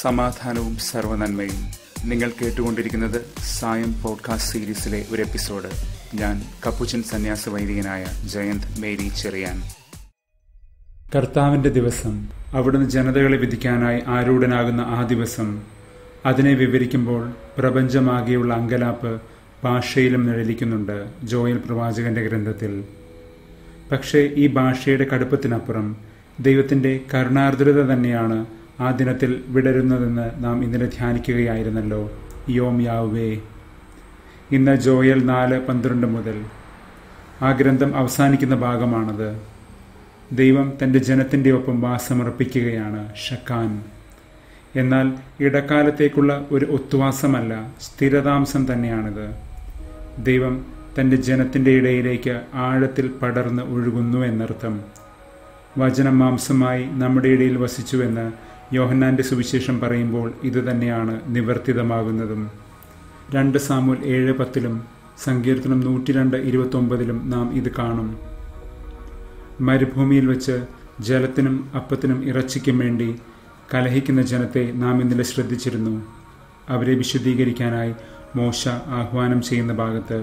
സമാധാനവും സർവനന്മയും നിങ്ങൾ കേട്ടുകൊണ്ടിരിക്കുന്നത് സായം പോഡ്കാസ്റ്റ് സീരീസിലെ ഒരു എപ്പിസോഡ് ഞാൻ കപ്പുച്ചൻ സന്യാസ വൈദികനായ ജയന്ത് മേരി ചെറിയാൻ കർത്താവിന്റെ ദിവസം അവിടുന്ന് ജനതകളെ വിധിക്കാനായി ആരൂഢനാകുന്ന ആ ദിവസം അതിനെ വിവരിക്കുമ്പോൾ പ്രപഞ്ചമാകെയുള്ള അങ്കലാപ്പ് ഭാഷയിലും നിഴലിക്കുന്നുണ്ട് ജോയൽ പ്രവാചകന്റെ ഗ്രന്ഥത്തിൽ പക്ഷേ ഈ ഭാഷയുടെ കടുപ്പത്തിനപ്പുറം ദൈവത്തിന്റെ കരുണാർദ്രത തന്നെയാണ് ആ ദിനത്തിൽ വിടരുന്നതെന്ന് നാം ഇന്നലെ ധ്യാനിക്കുകയായിരുന്നല്ലോ യോം യാവേ ഇന്ന് ജോയൽ നാല് പന്ത്രണ്ട് മുതൽ ആ ഗ്രന്ഥം അവസാനിക്കുന്ന ഭാഗമാണത് ദൈവം തന്റെ ജനത്തിന്റെ ഒപ്പം വാസമർപ്പിക്കുകയാണ് ഷക്കാൻ എന്നാൽ ഇടക്കാലത്തേക്കുള്ള ഒരു ഒത്തുവാസമല്ല സ്ഥിരതാംസം തന്നെയാണിത് ദൈവം തന്റെ ജനത്തിന്റെ ഇടയിലേക്ക് ആഴത്തിൽ പടർന്ന് ഒഴുകുന്നു എന്നർത്ഥം വചനം മാംസമായി നമ്മുടെ ഇടയിൽ വസിച്ചുവെന്ന് യോഹന്നാന്റെ സുവിശേഷം പറയുമ്പോൾ ഇതുതന്നെയാണ് നിവർത്തിതമാകുന്നതും രണ്ട് സാമൂൽ ഏഴ് പത്തിലും സങ്കീർത്തനം നൂറ്റിരണ്ട് ഇരുപത്തൊമ്പതിലും നാം ഇത് കാണും മരുഭൂമിയിൽ വെച്ച് ജലത്തിനും അപ്പത്തിനും ഇറച്ചിക്കും വേണ്ടി കലഹിക്കുന്ന ജനത്തെ നാം ഇന്നലെ ശ്രദ്ധിച്ചിരുന്നു അവരെ വിശുദ്ധീകരിക്കാനായി മോശ ആഹ്വാനം ചെയ്യുന്ന ഭാഗത്ത്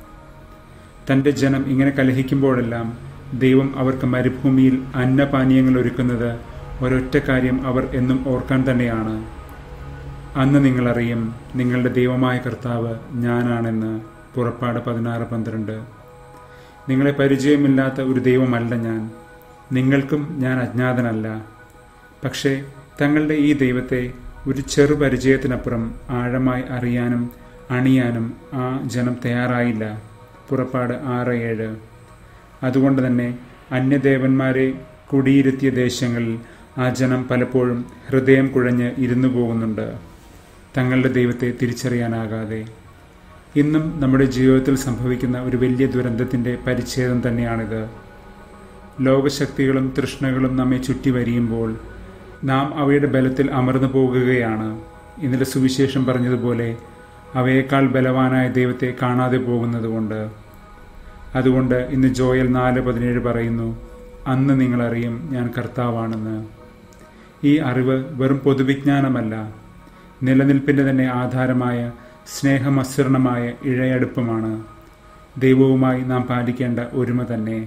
തന്റെ ജനം ഇങ്ങനെ കലഹിക്കുമ്പോഴെല്ലാം ദൈവം അവർക്ക് മരുഭൂമിയിൽ അന്നപാനീയങ്ങൾ ഒരുക്കുന്നത് ഒരൊറ്റ കാര്യം അവർ എന്നും ഓർക്കാൻ തന്നെയാണ് അന്ന് നിങ്ങളറിയും നിങ്ങളുടെ ദൈവമായ കർത്താവ് ഞാനാണെന്ന് പുറപ്പാട് പതിനാറ് പന്ത്രണ്ട് നിങ്ങളെ പരിചയമില്ലാത്ത ഒരു ദൈവമല്ല ഞാൻ നിങ്ങൾക്കും ഞാൻ അജ്ഞാതനല്ല പക്ഷേ തങ്ങളുടെ ഈ ദൈവത്തെ ഒരു ചെറു പരിചയത്തിനപ്പുറം ആഴമായി അറിയാനും അണിയാനും ആ ജനം തയ്യാറായില്ല പുറപ്പാട് ആറ് ഏഴ് അതുകൊണ്ട് തന്നെ അന്യദേവന്മാരെ കുടിയിരുത്തിയ ദേശങ്ങളിൽ ആ ജനം പലപ്പോഴും ഹൃദയം കുഴഞ്ഞ് ഇരുന്നു പോകുന്നുണ്ട് തങ്ങളുടെ ദൈവത്തെ തിരിച്ചറിയാനാകാതെ ഇന്നും നമ്മുടെ ജീവിതത്തിൽ സംഭവിക്കുന്ന ഒരു വലിയ ദുരന്തത്തിന്റെ പരിച്ഛേദം തന്നെയാണിത് ലോകശക്തികളും തൃഷ്ണകളും നമ്മെ ചുറ്റി വരിയുമ്പോൾ നാം അവയുടെ ബലത്തിൽ അമർന്നു പോകുകയാണ് ഇന്നലെ സുവിശേഷം പറഞ്ഞതുപോലെ അവയേക്കാൾ ബലവാനായ ദൈവത്തെ കാണാതെ പോകുന്നതുകൊണ്ട് അതുകൊണ്ട് ഇന്ന് ജോയൽ നാല് പതിനേഴ് പറയുന്നു അന്ന് നിങ്ങളറിയും ഞാൻ കർത്താവാണെന്ന് ഈ അറിവ് വെറും പൊതുവിജ്ഞാനമല്ല നിലനിൽപ്പിന്റെ തന്നെ ആധാരമായ സ്നേഹമസൃണമായ ഇഴയടുപ്പമാണ് ദൈവവുമായി നാം പാലിക്കേണ്ട ഒരുമ തന്നെ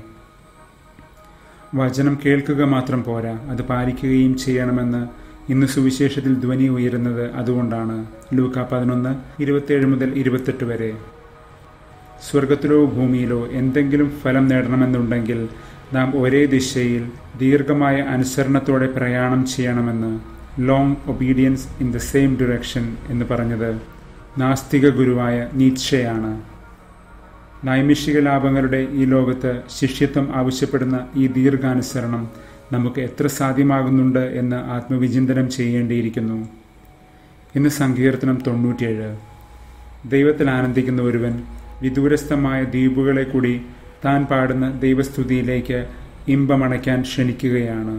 വചനം കേൾക്കുക മാത്രം പോരാ അത് പാലിക്കുകയും ചെയ്യണമെന്ന് ഇന്ന് സുവിശേഷത്തിൽ ധ്വനി ഉയരുന്നത് അതുകൊണ്ടാണ് ലൂക്ക പതിനൊന്ന് ഇരുപത്തിയേഴ് മുതൽ ഇരുപത്തെട്ട് വരെ സ്വർഗത്തിലോ ഭൂമിയിലോ എന്തെങ്കിലും ഫലം നേടണമെന്നുണ്ടെങ്കിൽ നാം ഒരേ ദിശയിൽ ദീർഘമായ അനുസരണത്തോടെ പ്രയാണം ചെയ്യണമെന്ന് long obedience in the same direction എന്ന് പറഞ്ഞത് നാസ്തിക ഗുരുവായ നീച്ഛയാണ് നൈമിഷിക ലാഭങ്ങളുടെ ഈ ലോകത്ത് ശിഷ്യത്വം ആവശ്യപ്പെടുന്ന ഈ ദീർഘാനുസരണം നമുക്ക് എത്ര സാധ്യമാകുന്നുണ്ട് എന്ന് ആത്മവിചിന്തനം ചെയ്യേണ്ടിയിരിക്കുന്നു ഇന്ന് സങ്കീർത്തനം തൊണ്ണൂറ്റിയേഴ് ദൈവത്തിൽ ആനന്ദിക്കുന്ന ഒരുവൻ വിദൂരസ്ഥമായ ദ്വീപുകളെ കൂടി താൻ പാടുന്ന ദൈവസ്തുതിയിലേക്ക് ഇമ്പമണയ്ക്കാൻ ക്ഷണിക്കുകയാണ്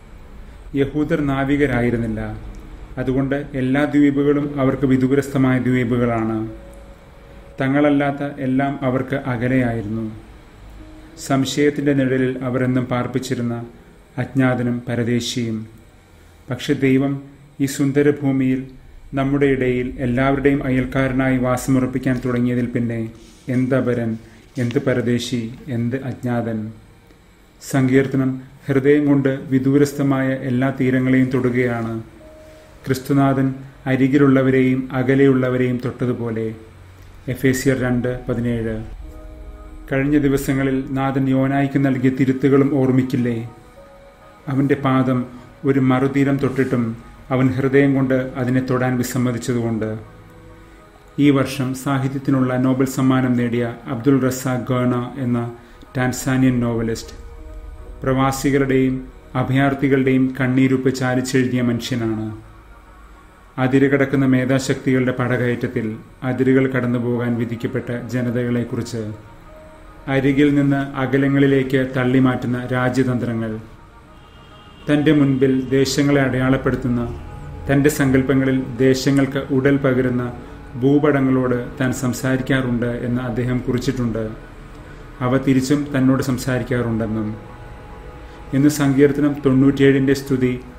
യഹൂദർ നാവികരായിരുന്നില്ല അതുകൊണ്ട് എല്ലാ ദ്വീപുകളും അവർക്ക് വിദൂരസ്ഥമായ ദ്വീപുകളാണ് തങ്ങളല്ലാത്ത എല്ലാം അവർക്ക് അകലെയായിരുന്നു സംശയത്തിന്റെ നിഴലിൽ അവരെന്നും പാർപ്പിച്ചിരുന്ന അജ്ഞാതനും പരദേശിയും പക്ഷെ ദൈവം ഈ സുന്ദരഭൂമിയിൽ നമ്മുടെ ഇടയിൽ എല്ലാവരുടെയും അയൽക്കാരനായി വാസമുറപ്പിക്കാൻ തുടങ്ങിയതിൽ പിന്നെ എന്തപരൻ എന്ത് പരദേശി എന്ത് അജ്ഞാതൻ സങ്കീർത്തനം ഹൃദയം കൊണ്ട് വിദൂരസ്ഥമായ എല്ലാ തീരങ്ങളെയും തൊടുകയാണ് ക്രിസ്തുനാഥൻ അരികിലുള്ളവരെയും അകലെയുള്ളവരെയും തൊട്ടതുപോലെ എഫേസിയർ രണ്ട് പതിനേഴ് കഴിഞ്ഞ ദിവസങ്ങളിൽ നാഥൻ യോനായിക്ക് നൽകിയ തിരുത്തുകളും ഓർമ്മിക്കില്ലേ അവന്റെ പാദം ഒരു മറുതീരം തൊട്ടിട്ടും അവൻ ഹൃദയം കൊണ്ട് അതിനെ തൊടാൻ വിസമ്മതിച്ചതുകൊണ്ട് ഈ വർഷം സാഹിത്യത്തിനുള്ള നോബൽ സമ്മാനം നേടിയ അബ്ദുൾ റസാഖ് ഗേണ എന്ന ടാൻസാനിയൻ നോവലിസ്റ്റ് പ്രവാസികളുടെയും അഭയാർത്ഥികളുടെയും കണ്ണീരുപ്പ് ചാലിച്ചെഴുതിയ മനുഷ്യനാണ് അതിരുകടക്കുന്ന മേധാശക്തികളുടെ പടകയറ്റത്തിൽ അതിരുകൾ കടന്നുപോകാൻ വിധിക്കപ്പെട്ട ജനതകളെക്കുറിച്ച് അരികിൽ നിന്ന് അകലങ്ങളിലേക്ക് തള്ളിമാറ്റുന്ന രാജ്യതന്ത്രങ്ങൾ തന്റെ മുൻപിൽ ദേശങ്ങളെ അടയാളപ്പെടുത്തുന്ന തന്റെ സങ്കല്പങ്ങളിൽ ദേശങ്ങൾക്ക് ഉടൽ പകരുന്ന ഭൂപടങ്ങളോട് താൻ സംസാരിക്കാറുണ്ട് എന്ന് അദ്ദേഹം കുറിച്ചിട്ടുണ്ട് അവ തിരിച്ചും തന്നോട് സംസാരിക്കാറുണ്ടെന്നും ഇന്ന് സങ്കീർത്തനം തൊണ്ണൂറ്റിയേഴിന്റെ സ്തുതി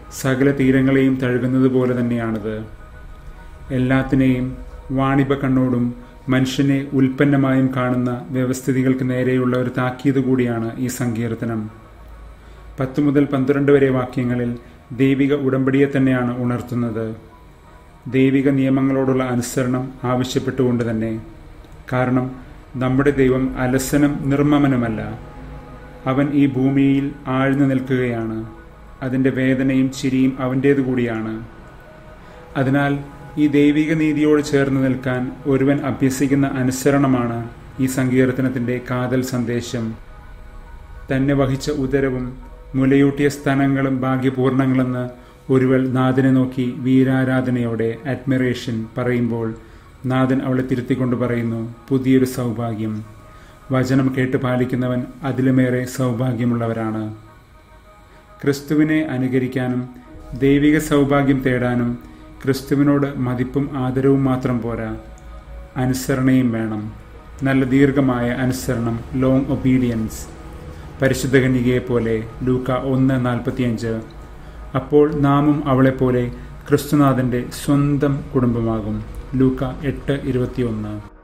സകല തീരങ്ങളെയും തഴുകുന്നത് പോലെ തന്നെയാണിത് എല്ലാത്തിനെയും വാണിഭ കണ്ണോടും മനുഷ്യനെ ഉൽപ്പന്നമായും കാണുന്ന വ്യവസ്ഥിതികൾക്ക് നേരെയുള്ള ഒരു താക്കീത് കൂടിയാണ് ഈ സങ്കീർത്തനം പത്ത് മുതൽ പന്ത്രണ്ട് വരെ വാക്യങ്ങളിൽ ദൈവിക ഉടമ്പടിയെ തന്നെയാണ് ഉണർത്തുന്നത് ദൈവിക നിയമങ്ങളോടുള്ള അനുസരണം ആവശ്യപ്പെട്ടുകൊണ്ട് തന്നെ കാരണം നമ്മുടെ ദൈവം അലസനും നിർമ്മമനുമല്ല അവൻ ഈ ഭൂമിയിൽ ആഴ്ന്നു നിൽക്കുകയാണ് അതിൻ്റെ വേദനയും ചിരിയും അവൻ്റേതു കൂടിയാണ് അതിനാൽ ഈ ദൈവിക നീതിയോട് ചേർന്ന് നിൽക്കാൻ ഒരുവൻ അഭ്യസിക്കുന്ന അനുസരണമാണ് ഈ സങ്കീർത്തനത്തിൻ്റെ കാതൽ സന്ദേശം തന്നെ വഹിച്ച ഉദരവും മുലയൂട്ടിയ സ്ഥലങ്ങളും ഭാഗ്യപൂർണങ്ങളെന്ന് ഒരുവൾ നാഥനെ നോക്കി വീരാരാധനയോടെ അഡ്മിറേഷൻ പറയുമ്പോൾ നാഥൻ അവളെ തിരുത്തിക്കൊണ്ട് പറയുന്നു പുതിയൊരു സൗഭാഗ്യം വചനം കേട്ട് പാലിക്കുന്നവൻ അതിലുമേറെ സൗഭാഗ്യമുള്ളവരാണ് ക്രിസ്തുവിനെ അനുകരിക്കാനും ദൈവിക സൗഭാഗ്യം തേടാനും ക്രിസ്തുവിനോട് മതിപ്പും ആദരവും മാത്രം പോരാ അനുസരണയും വേണം നല്ല ദീർഘമായ അനുസരണം ലോങ് ഒബീഡിയൻസ് പരിശുദ്ധ കന്യകയെ പോലെ ലൂക്ക ഒന്ന് നാൽപ്പത്തിയഞ്ച് അപ്പോൾ നാമും അവളെപ്പോലെ ക്രിസ്തുനാഥൻ്റെ സ്വന്തം കുടുംബമാകും ലൂക്ക എട്ട് ഇരുപത്തിയൊന്ന്